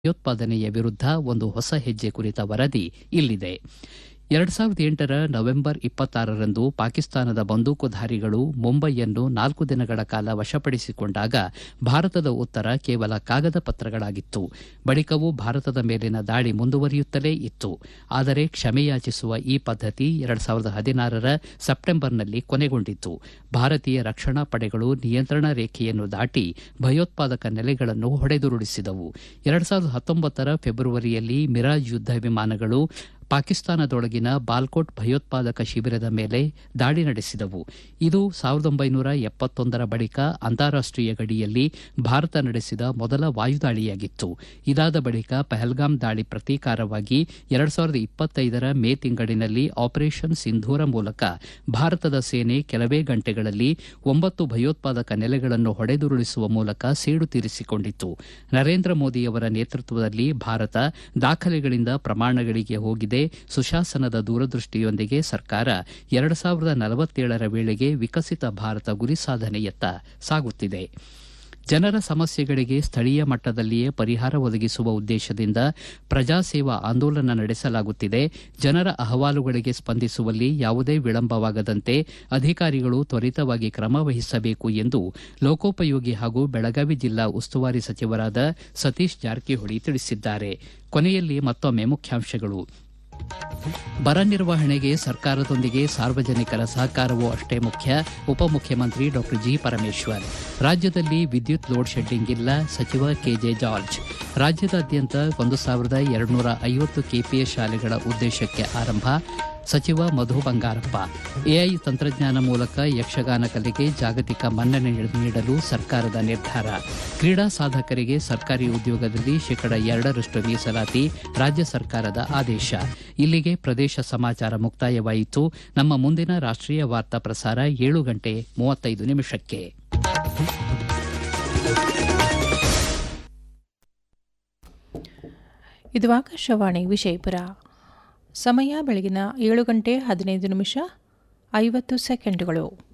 ಭಯೋತ್ಪಾದನೆಯ ವಿರುದ್ಧ ಒಂದು ಹೊಸ ಹೆಜ್ಜೆ ಕುರಿತ ವರದಿ ಇಲ್ಲಿದೆ ಎರಡು ಸಾವಿರದ ಎಂಟರ ನವೆಂಬರ್ ಇಪ್ಪತ್ತಾರರಂದು ಪಾಕಿಸ್ತಾನದ ಬಂದೂಕುಧಾರಿಗಳು ಮುಂಬೈಯನ್ನು ನಾಲ್ಕು ದಿನಗಳ ಕಾಲ ವಶಪಡಿಸಿಕೊಂಡಾಗ ಭಾರತದ ಉತ್ತರ ಕೇವಲ ಕಾಗದ ಪತ್ರಗಳಾಗಿತ್ತು ಬಳಿಕವೂ ಭಾರತದ ಮೇಲಿನ ದಾಳಿ ಮುಂದುವರಿಯುತ್ತಲೇ ಇತ್ತು ಆದರೆ ಕ್ಷಮೆಯಾಚಿಸುವ ಈ ಪದ್ಧತಿ ಎರಡು ಸಾವಿರದ ಹದಿನಾರರ ಸೆಪ್ಟೆಂಬರ್ನಲ್ಲಿ ಕೊನೆಗೊಂಡಿತು ಭಾರತೀಯ ರಕ್ಷಣಾ ಪಡೆಗಳು ನಿಯಂತ್ರಣ ರೇಖೆಯನ್ನು ದಾಟಿ ಭಯೋತ್ಪಾದಕ ನೆಲೆಗಳನ್ನು ಹೊಡೆದುರುಳಿಸಿದವು ಎರಡು ಸಾವಿರದ ಹತ್ತೊಂಬತ್ತರ ಫೆಬ್ರವರಿಯಲ್ಲಿ ಮಿರಾಜ್ ಯುದ್ದ ವಿಮಾನಗಳು ಪಾಕಿಸ್ತಾನದೊಳಗಿನ ಬಾಲ್ಕೋಟ್ ಭಯೋತ್ಪಾದಕ ಶಿಬಿರದ ಮೇಲೆ ದಾಳಿ ನಡೆಸಿದವು ಇದು ಸಾವಿರದ ಒಂಬೈನೂರ ಎಪ್ಪತ್ತೊಂದರ ಬಳಿಕ ಅಂತಾರಾಷ್ಟೀಯ ಗಡಿಯಲ್ಲಿ ಭಾರತ ನಡೆಸಿದ ಮೊದಲ ವಾಯುದಾಳಿಯಾಗಿತ್ತು ಇದಾದ ಬಳಿಕ ಪಹಲ್ಗಾಮ್ ದಾಳಿ ಪ್ರತೀಕಾರವಾಗಿ ಎರಡು ಸಾವಿರದ ಇಪ್ಪತ್ತೈದರ ಮೇ ತಿಂಗಳಿನಲ್ಲಿ ಆಪರೇಷನ್ ಸಿಂಧೂರ ಮೂಲಕ ಭಾರತದ ಸೇನೆ ಕೆಲವೇ ಗಂಟೆಗಳಲ್ಲಿ ಒಂಬತ್ತು ಭಯೋತ್ಪಾದಕ ನೆಲೆಗಳನ್ನು ಹೊಡೆದುರುಳಿಸುವ ಮೂಲಕ ಸೇಡು ತೀರಿಸಿಕೊಂಡಿತ್ತು ನರೇಂದ್ರ ಮೋದಿಯವರ ನೇತೃತ್ವದಲ್ಲಿ ಭಾರತ ದಾಖಲೆಗಳಿಂದ ಪ್ರಮಾಣಗಳಿಗೆ ಹೋಗಿದೆ ಸುಶಾಸನದ ದೂರದೃಷ್ಟಿಯೊಂದಿಗೆ ಸರ್ಕಾರ ಎರಡು ಸಾವಿರದ ನಲವತ್ತೇಳರ ವೇಳೆಗೆ ವಿಕಸಿತ ಭಾರತ ಗುರಿ ಸಾಧನೆಯತ್ತ ಸಾಗುತ್ತಿದೆ ಜನರ ಸಮಸ್ಯೆಗಳಿಗೆ ಸ್ಥಳೀಯ ಮಟ್ಟದಲ್ಲಿಯೇ ಪರಿಹಾರ ಒದಗಿಸುವ ಉದ್ದೇಶದಿಂದ ಪ್ರಜಾಸೇವಾ ಆಂದೋಲನ ನಡೆಸಲಾಗುತ್ತಿದೆ ಜನರ ಅಹವಾಲುಗಳಿಗೆ ಸ್ಪಂದಿಸುವಲ್ಲಿ ಯಾವುದೇ ವಿಳಂಬವಾಗದಂತೆ ಅಧಿಕಾರಿಗಳು ತ್ವರಿತವಾಗಿ ಕ್ರಮ ವಹಿಸಬೇಕು ಎಂದು ಲೋಕೋಪಯೋಗಿ ಹಾಗೂ ಬೆಳಗಾವಿ ಜಿಲ್ಲಾ ಉಸ್ತುವಾರಿ ಸಚಿವರಾದ ಸತೀಶ್ ಜಾರಕಿಹೊಳಿ ತಿಳಿಸಿದ್ದಾರೆ ಕೊನೆಯಲ್ಲಿ ಮತ್ತೊಮ್ಮೆ ಮುಖ್ಯಾಂಶಗಳು ಬರ ನಿರ್ವಹಣೆಗೆ ಸರ್ಕಾರದೊಂದಿಗೆ ಸಾರ್ವಜನಿಕರ ಸಹಕಾರವೂ ಅಷ್ಟೇ ಮುಖ್ಯ ಉಪಮುಖ್ಯಮಂತ್ರಿ ಡಾ ಜಿ ಪರಮೇಶ್ವರ್ ರಾಜ್ಯದಲ್ಲಿ ವಿದ್ಯುತ್ ಲೋಡ್ ಶೆಡ್ಡಿಂಗ್ ಇಲ್ಲ ಸಚಿವ ಕೆಜೆ ಜಾರ್ಜ್ ರಾಜ್ಯದಾದ್ಯಂತ ಒಂದು ಸಾವಿರದ ಎರಡುನೂರ ಐವತ್ತು ಕೆಪಿಎಸ್ ಶಾಲೆಗಳ ಉದ್ದೇಶಕ್ಕೆ ಆರಂಭ ಸಚಿವ ಮಧು ಬಂಗಾರಪ್ಪ ಎಐ ತಂತ್ರಜ್ಞಾನ ಮೂಲಕ ಯಕ್ಷಗಾನ ಕಲೆಗೆ ಜಾಗತಿಕ ಮನ್ನಣೆ ನೀಡಲು ಸರ್ಕಾರದ ನಿರ್ಧಾರ ಕ್ರೀಡಾ ಸಾಧಕರಿಗೆ ಸರ್ಕಾರಿ ಉದ್ಯೋಗದಲ್ಲಿ ಶೇಕಡ ಎರಡರಷ್ಟು ಮೀಸಲಾತಿ ರಾಜ್ಯ ಸರ್ಕಾರದ ಆದೇಶ ಇಲ್ಲಿಗೆ ಪ್ರದೇಶ ಸಮಾಚಾರ ಮುಕ್ತಾಯವಾಯಿತು ನಮ್ಮ ಮುಂದಿನ ರಾಷ್ಟೀಯ ವಾರ್ತಾ ಪ್ರಸಾರ ಏಳು ಗಂಟೆ ಮೂವತ್ತೈದು ನಿಮಿಷಕ್ಕೆ ಇದು ಆಕಾಶವಾಣಿ ವಿಜಯಪುರ ಸಮಯ ಬೆಳಗಿನ ಏಳು ಗಂಟೆ ಹದಿನೈದು ನಿಮಿಷ ಐವತ್ತು ಸೆಕೆಂಡುಗಳು